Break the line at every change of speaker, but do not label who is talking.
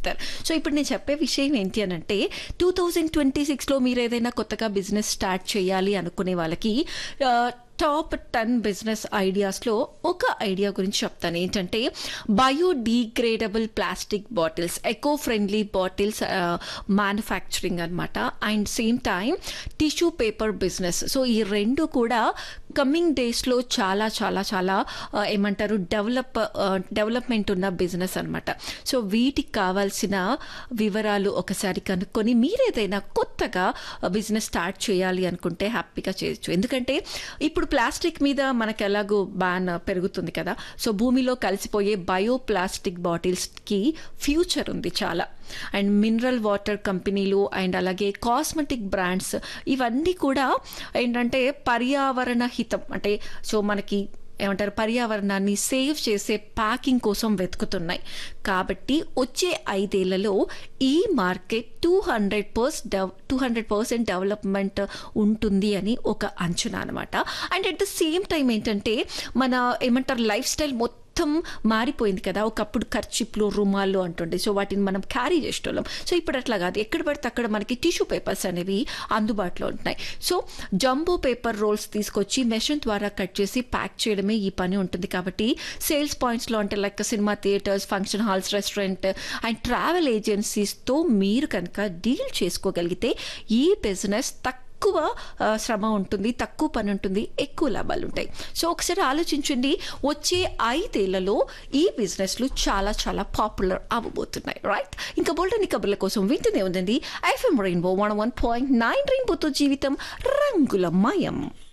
చెప్తారు సో ఇప్పుడు నేను చెప్పే విషయం ఏంటి అని అంటే టూ థౌజండ్ ట్వంటీ సిక్స్లో మీరు ఏదైనా కొత్తగా బిజినెస్ స్టార్ట్ చేయాలి అనుకునే వాళ్ళకి ఆ, టాప్ టెన్ బిజినెస్ ఐడియాస్లో ఒక ఐడియా గురించి చెప్తాను ఏంటంటే biodegradable plastic bottles eco friendly bottles manufacturing అనమాట and same time tissue paper business so ఈ రెండు కూడా కమింగ్ డేస్లో చాలా చాలా చాలా ఆ, ఏమంటారు డెవలప్ డెవలప్మెంట్ ఉన్న బిజినెస్ అనమాట సో వీటికి కావాల్సిన వివరాలు ఒకసారి కనుక్కొని మీరేదైనా కొత్తగా బిజినెస్ స్టార్ట్ చేయాలి అనుకుంటే హ్యాపీగా చేయొచ్చు ఎందుకంటే ఇప్పుడు ప్లాస్టిక్ మీద మనకు ఎలాగో బ్యాన్ పెరుగుతుంది కదా సో భూమిలో కలిసిపోయే బయో ప్లాస్టిక్ బాటిల్స్కి ఫ్యూచర్ ఉంది చాలా అండ్ మినరల్ వాటర్ కంపెనీలు అండ్ అలాగే కాస్మెటిక్ బ్రాండ్స్ ఇవన్నీ కూడా ఏంటంటే పర్యావరణ హితం అంటే సో మనకి ఏమంటారు పర్యావరణాన్ని సేవ్ చేసే ప్యాకింగ్ కోసం వెతుకుతున్నాయి కాబట్టి వచ్చే ఐదేళ్లలో ఈ మార్కెట్ టూ హండ్రెడ్ పర్స్ డెవ్ టూ హండ్రెడ్ పర్సెంట్ డెవలప్మెంట్ ఉంటుంది అని ఒక అంచనా అనమాట and at the same time ఏంటంటే మన ఏమంటారు లైఫ్ స్టైల్ మొత్తం మారిపోయింది కదా ఒకప్పుడు ఖర్చిప్లు రుమాలు అంటుండే సో వాటిని మనం క్యారీ చేసేటోళ్ళం సో ఇప్పుడు అట్లా కాదు ఎక్కడ పడితే అక్కడ మనకి టిష్యూ పేపర్స్ అనేవి అందుబాటులో ఉంటున్నాయి సో జంబో పేపర్ రోల్స్ తీసుకొచ్చి మెషిన్ ద్వారా కట్ చేసి ప్యాక్ చేయడమే ఈ పని ఉంటుంది కాబట్టి సేల్స్ పాయింట్స్లో అంటే like cinema theatres function halls restaurant and travel ఏజెన్సీస్తో మీరు కనుక డీల్ చేసుకోగలిగితే ఈ బిజినెస్ తక్కువ ఎక్కువ ఆ, శ్రమ ఉంటుంది తక్కువ పని ఉంటుంది ఎక్కువ లాభాలు ఉంటాయి సో ఒకసారి ఆలోచించండి వచ్చే ఐదేళ్లలో ఈ బిజినెస్లు చాలా చాలా పాపులర్ అవ్వబోతున్నాయి రైట్ ఇంకా బోల్డని కబుర్ల కోసం వింటూనే ఉందండి FM rainbow one one point nine రెయిన్బోతో జీవితం రంగుల మయం